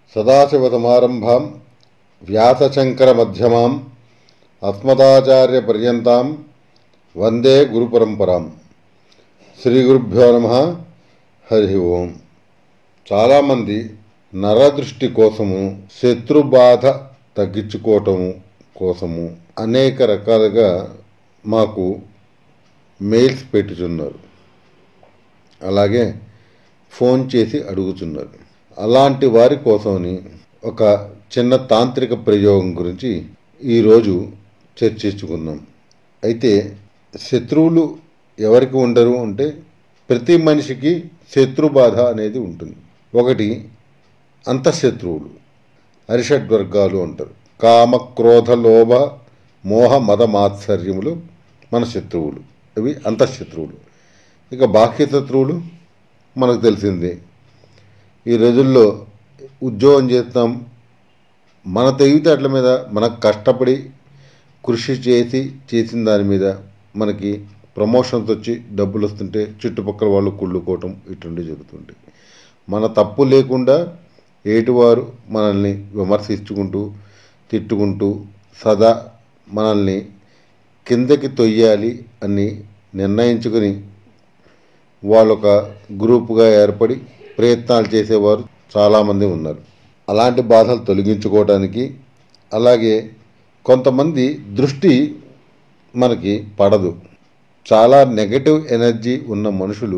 సదాశివసమారంభాం వ్యాసశంకరమధ్యమాం అస్మదాచార్యపర్యంతాం వందే గురుపరంపరాం శ్రీ గురుభ్యో నమ హరి ఓం చాలామంది నరదృష్టి కోసము శత్రుబాధ తగ్గించుకోవటము కోసము అనేక రకాలుగా మాకు మెయిల్స్ పెట్టుచున్నారు అలాగే ఫోన్ చేసి అడుగుతున్నారు అలాంటి వారి కోసమని ఒక చిన్న తాంత్రిక ప్రయోగం గురించి ఈరోజు చర్చించుకుందాం అయితే శత్రువులు ఎవరికి ఉండరు అంటే ప్రతి మనిషికి శత్రు బాధ అనేది ఉంటుంది ఒకటి అంతఃశత్రువులు అరిషడ్వర్గాలు అంటారు కామ క్రోధ లోభ మోహ మద మాత్సర్యములు మన శత్రువులు ఇవి అంతఃశత్రువులు ఇక బాహ్య శత్రువులు మనకు తెలిసిందే ఈ రోజుల్లో ఉద్యోగం చేస్తాం మన తెలివితేటల మీద మనకు కష్టపడి కృషి చేసి చేసిన దాని మీద మనకి ప్రమోషన్స్ వచ్చి డబ్బులు వస్తుంటే చుట్టుపక్కల వాళ్ళు కుళ్ళుకోవటం ఇటువంటి జరుగుతుంటాయి మన తప్పు లేకుండా ఏటివారు మనల్ని విమర్శించుకుంటూ తిట్టుకుంటూ సదా మనల్ని కిందకి తొయ్యాలి అని నిర్ణయించుకుని వాళ్ళొక గ్రూపుగా ఏర్పడి ప్రయత్నాలు చేసేవారు చాలామంది ఉన్నారు అలాంటి బాధలు తొలగించుకోవడానికి అలాగే కొంతమంది దృష్టి మనకి పడదు చాలా నెగటివ్ ఎనర్జీ ఉన్న మనుషులు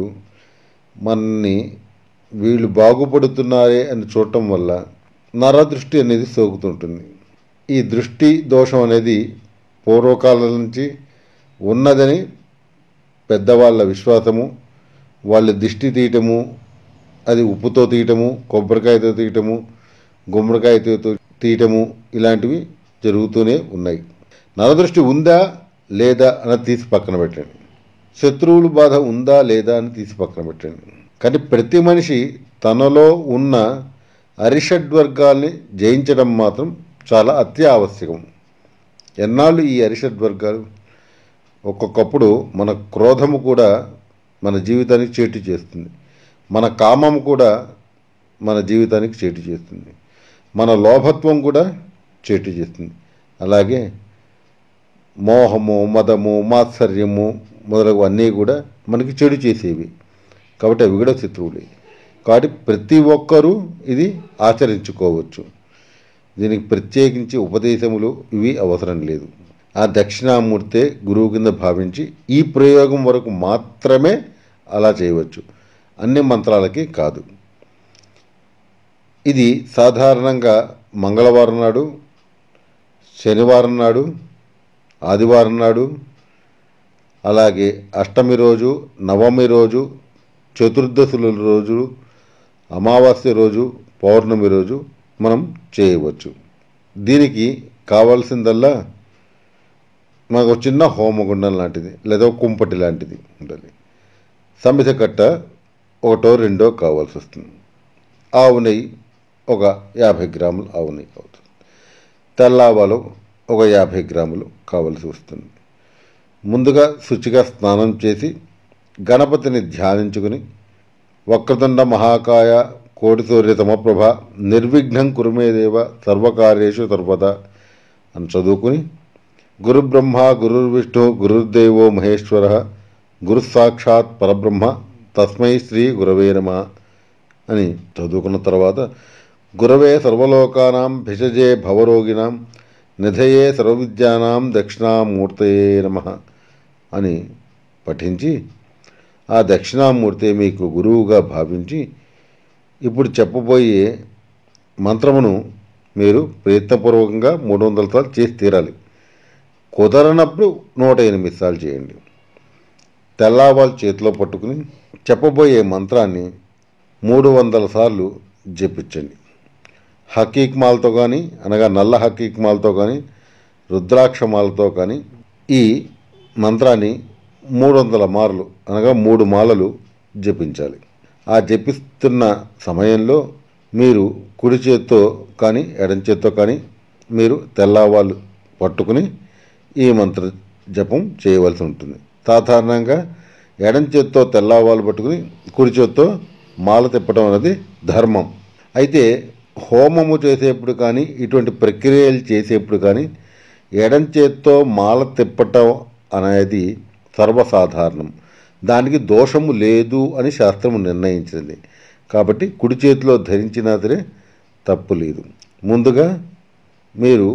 మనని వీళ్ళు బాగుపడుతున్నారే అని చూడటం వల్ల నరదృష్టి అనేది సోకుతుంటుంది ఈ దృష్టి దోషం అనేది పూర్వకాలం నుంచి ఉన్నదని పెద్దవాళ్ళ విశ్వాసము వాళ్ళ దిష్టి తీయటము అది ఉప్పుతో తీయటము కొబ్బరికాయతో తీయటము గుమ్మడికాయతో తీయటము ఇలాంటివి జరుగుతూనే ఉన్నాయి నరదృష్టి ఉందా లేదా అని తీసి పక్కన పెట్టండి శత్రువుల బాధ ఉందా లేదా అని తీసి పక్కన పెట్టండి కానీ ప్రతి మనిషి తనలో ఉన్న అరిషడ్వర్గాల్ని జయించడం మాత్రం చాలా అత్యావశ్యకం ఎన్నాళ్ళు ఈ అరిషడ్వర్గాలు ఒక్కొక్కప్పుడు మన క్రోధము కూడా మన జీవితానికి చేటు చేస్తుంది మన కామము కూడా మన జీవితానికి చేటు చేస్తుంది మన లోభత్వం కూడా చేటు చేస్తుంది అలాగే మోహము మదము మాత్సర్యము మొదలగు అన్నీ కూడా మనకి చెడు చేసేవి కాబట్టి అవి కూడా శత్రువులే కాబట్టి ప్రతి ఒక్కరూ ఇది ఆచరించుకోవచ్చు దీనికి ప్రత్యేకించి ఉపదేశములు ఇవి అవసరం లేదు ఆ దక్షిణామూర్తే గురువు కింద భావించి ఈ ప్రయోగం వరకు మాత్రమే అలా చేయవచ్చు అన్ని మంత్రాలకి కాదు ఇది సాధారణంగా మంగళవారం నాడు శనివారం నాడు ఆదివారం నాడు అలాగే అష్టమి రోజు నవమి రోజు చతుర్దశుల రోజు అమావాస్య రోజు పౌర్ణమి రోజు మనం చేయవచ్చు దీనికి కావాల్సిందల్లా మాకు చిన్న హోమగుండం లాంటిది లేదా కుంపటి లాంటిది ఉంటుంది సమిత కట్ట ఒకటో రెండో కావాల్సి వస్తుంది ఆవు నెయ్యి ఒక యాభై గ్రాములు ఆవు నెయ్యి అవుతుంది తెల్లావాలు ఒక యాభై గ్రాములు కావలసి వస్తుంది ముందుగా శుచిగా స్నానం చేసి గణపతిని ధ్యానించుకుని వక్రతుండ మహాకాయ కోటి సూర్య సమప్రభ నిర్విఘ్నం కురుమేదేవ సర్వకార్యేషు సర్వదా అని చదువుకుని గురు బ్రహ్మ గురుర్విష్ణు గురుర్దేవో మహేశ్వర గురు సాక్షాత్ పరబ్రహ్మ తస్మై శ్రీ గురవే నమ అని చదువుకున్న తర్వాత గురవే సర్వలోకానాం భిషజే భవరోగిణాం నిధయే సర్వవిద్యానాం దక్షిణామూర్తయే నమ అని పఠించి ఆ దక్షిణామూర్తి మీకు గురువుగా భావించి ఇప్పుడు చెప్పబోయే మంత్రమును మీరు ప్రయత్నపూర్వకంగా మూడు వందల సార్లు చేసి తీరాలి కుదరనప్పుడు నూట ఎనిమిది సార్లు చేయండి తెల్లావాళ్ళు చేతిలో పట్టుకుని చెప్పబోయే మంత్రాన్ని మూడు వందల సార్లు జపించండి హకీక్ మాలతో కానీ అనగా నల్ల హకీక్ మాలతో కానీ రుద్రాక్ష మాలతో కానీ ఈ మంత్రాన్ని మూడు వందల మార్లు అనగా మూడు మాలలు జపించాలి ఆ జపిస్తున్న సమయంలో మీరు కుడి చేత్తో కానీ ఎడం చేత్తో కానీ మీరు తెల్లవాళ్ళు పట్టుకుని ఈ మంత్ర జపం చేయవలసి ఉంటుంది సాధారణంగా ఎడం చేత్తో తెల్లవాళ్ళు పట్టుకుని కుడి చేత్తో మాల తిప్పడం అనేది ధర్మం అయితే హోమము చేసేప్పుడు కానీ ఇటువంటి ప్రక్రియలు చేసేప్పుడు కానీ ఎడం చేత్తో మాల తిప్పటం అనేది సర్వసాధారణం దానికి దోషము లేదు అని శాస్త్రము నిర్ణయించింది కాబట్టి కుడి చేతిలో ధరించినా సరే తప్పు లేదు ముందుగా మీరు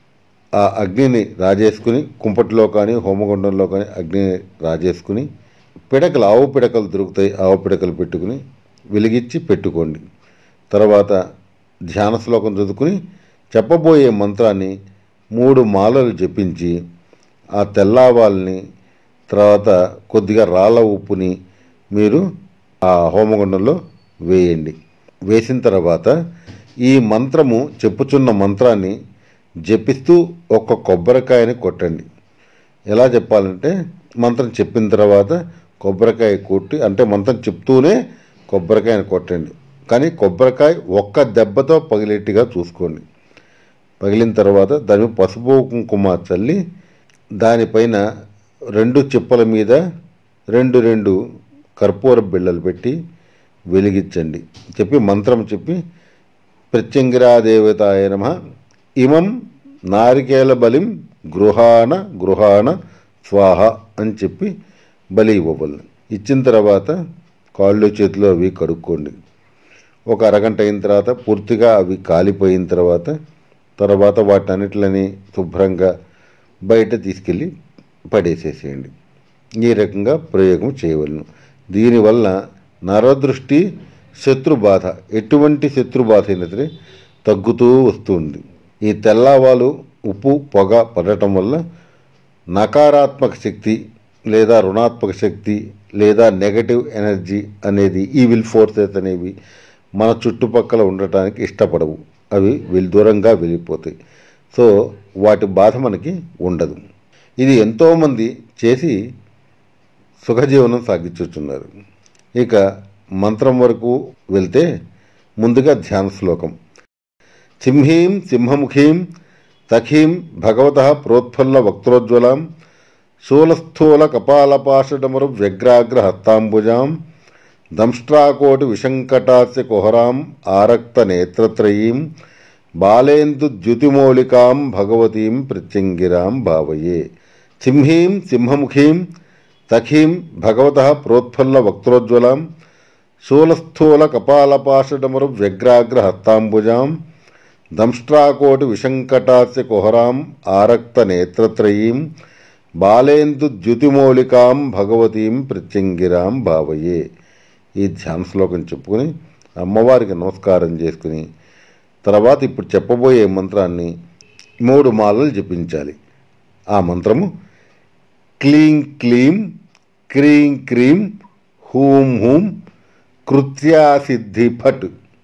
ఆ అగ్నిని రాజేసుకుని కుంపటిలో కానీ హోమగుండంలో కానీ అగ్నిని రాజేసుకుని పిడకలు ఆవు పిడకలు దొరుకుతాయి ఆవు పిడకలు పెట్టుకుని వెలిగించి పెట్టుకోండి తర్వాత ధ్యాన శ్లోకం చదువుకుని చెప్పబోయే మంత్రాన్ని మూడు మాలలు జపించి ఆ తెల్లావాల్ని తర్వాత కొద్దిగా రాళ్ళ ఉప్పుని మీరు ఆ హోమగుండంలో వేయండి వేసిన తర్వాత ఈ మంత్రము చెప్పుచున్న మంత్రాన్ని జపిస్తూ ఒక కొబ్బరికాయని కొట్టండి ఎలా చెప్పాలంటే మంత్రం చెప్పిన తర్వాత కొబ్బరికాయ కొట్టి అంటే మంత్రం చెప్తూనే కొబ్బరికాయని కొట్టండి కానీ కొబ్బరికాయ ఒక్క దెబ్బతో పగిలేట్టుగా చూసుకోండి పగిలిన తర్వాత దాని మీద పసుపు కుంకుమ చల్లి దానిపైన రెండు చిప్పల మీద రెండు రెండు కర్పూర బిళ్ళలు పెట్టి వెలిగించండి చెప్పి మంత్రం చెప్పి ప్రత్యంగిరాదేవతాయ నమ ఇమం నారికేల బలిం గృహాణ గృహాణ స్వాహ అని చెప్పి బలి ఇవ్వబోలు ఇచ్చిన తర్వాత కాళ్ళు చేతులు అవి కడుక్కోండి ఒక అరగంట అయిన తర్వాత పూర్తిగా అవి కాలిపోయిన తర్వాత తర్వాత వాటన్నిటిని శుభ్రంగా బయట తీసుకెళ్ళి పడేసేసేయండి ఈ రకంగా ప్రయోగం చేయవలను దీనివల్ల నరదృష్టి శత్రుబాధ ఎటువంటి శత్రుబాధ అయినా సరే తగ్గుతూ వస్తుంది ఈ తెల్లవాలు ఉప్పు పొగ పడటం వల్ల నకారాత్మక శక్తి లేదా రుణాత్మక శక్తి లేదా నెగటివ్ ఎనర్జీ అనేది ఈ విల్ ఫోర్సెస్ అనేవి మన చుట్టుపక్కల ఉండటానికి ఇష్టపడవు అవి వెళ్ళి దూరంగా వెళ్ళిపోతాయి సో వాటి బాధ మనకి ఉండదు ఇది ఎంతోమంది చేసి సుఖజీవనం సాగించుతున్నారు ఇక మంత్రం వరకు వెళ్తే ముందుగా ధ్యాన శ్లోకం సింహీం సింహముఖీం తఖీం భగవత ప్రోత్ఫుల్ల వక్త్రోజ్వలాం శూలస్థూల కపాలపాషడమరు వ్యగ్రాగ్ర హస్తాంబుజాం దంష్ట్రాకోటి విశంకటాస్య కుహరాం ఆరక్త నేత్రత్రయీం బాలేందు ద్యుతిమౌళికాం భగవతీం ప్రత్యంగిరాం భావయే సింహీం సింహముఖీం తఖీం భగవత ప్రోత్ఫుల్ల వక్త్రోజ్వలాం శూలస్థూల కపాలపాషడమరు వ్యగ్రాగ్ర హస్తాంబుజాం దంష్ట్రాకోటి విశంకటాస్య కుహరాం ఆరక్త నేత్రత్రయీం బాలేందు ద్యుతిమౌళికాం భగవతీం ప్రత్యంగిరాం భావయే ఈ ధ్యాన శ్లోకం చెప్పుకుని అమ్మవారికి నమస్కారం చేసుకుని తర్వాత ఇప్పుడు చెప్పబోయే మంత్రాన్ని మూడు మాలలు జపించాలి ఆ మంత్రము క్లీం క్లీం క్రీం క్రీం హూం హూం కృత్యాసిద్ధి ఫట్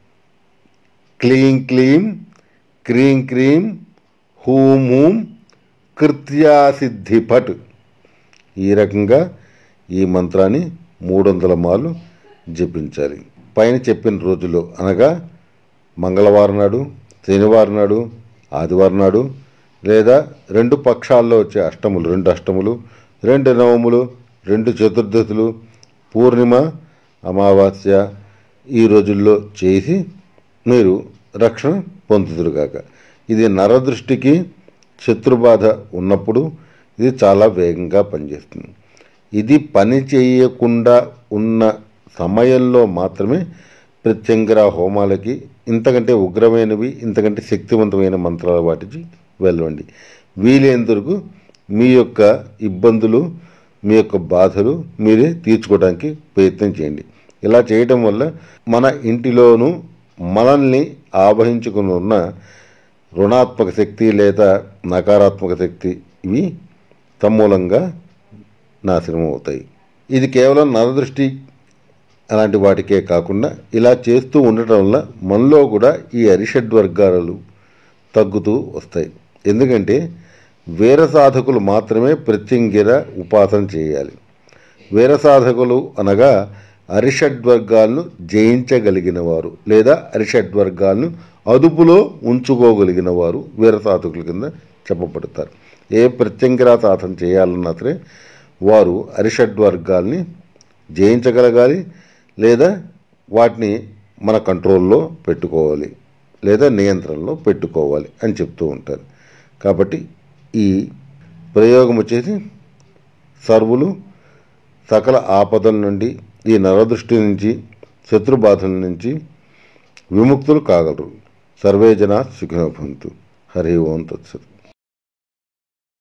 క్లీం క్లీం క్రీం క్రీం హూం హూం కృత్యాసిద్ధి ఫట్ ఈ రకంగా ఈ మంత్రాన్ని మూడు వందల మాలు జపించాలి పైన చెప్పిన రోజుల్లో అనగా మంగళవారం నాడు శనివారం నాడు ఆదివారం నాడు లేదా రెండు పక్షాల్లో వచ్చే అష్టములు రెండు అష్టములు రెండు నవములు రెండు చతుర్దశులు పూర్ణిమ అమావాస్య ఈ రోజుల్లో చేసి మీరు రక్షణ పొందుతురుగాక ఇది నరదృష్టికి శత్రుబాధ ఉన్నప్పుడు ఇది చాలా వేగంగా పనిచేస్తుంది ఇది పని చేయకుండా ఉన్న సమయంలో మాత్రమే ప్రత్యంగర హోమాలకి ఇంతకంటే ఉగ్రమైనవి ఇంతకంటే శక్తివంతమైన మంత్రాల వాటికి వెళ్ళండి వీలైనందుకు మీ యొక్క ఇబ్బందులు మీ యొక్క బాధలు మీరే తీర్చుకోవడానికి ప్రయత్నం చేయండి ఇలా చేయటం వల్ల మన ఇంటిలోనూ మనల్ని ఆవహించుకుని ఉన్న రుణాత్మక శక్తి లేదా నకారాత్మక శక్తి ఇవి సమూలంగా నాశనం అవుతాయి ఇది కేవలం నరదృష్టి అలాంటి వాటికే కాకుండా ఇలా చేస్తూ ఉండటం వల్ల మనలో కూడా ఈ అరిషడ్ వర్గాలు తగ్గుతూ వస్తాయి ఎందుకంటే వీర సాధకులు మాత్రమే ప్రత్యంగిర ఉపాసన చేయాలి వీర సాధకులు అనగా అరిషడ్వర్గాలను జయించగలిగిన వారు లేదా అరిషడ్వర్గాలను అదుపులో ఉంచుకోగలిగిన వారు వీర సాధకుల కింద చెప్పబడతారు ఏ ప్రత్యంగిర సాధన చేయాలన్నా సరే వారు అరిషడ్వర్గాల్ని జయించగలగాలి లేదా వాటిని మన కంట్రోల్లో పెట్టుకోవాలి లేదా నియంత్రణలో పెట్టుకోవాలి అని చెప్తూ ఉంటారు కాబట్టి ఈ ప్రయోగం వచ్చేసి సర్వులు సకల ఆపదల నుండి ఈ నరదృష్టి నుంచి శత్రుబాధల నుంచి విముక్తులు కాగలరు సర్వే జనా సుఖినో భవంతు హరి ఓం తత్సత్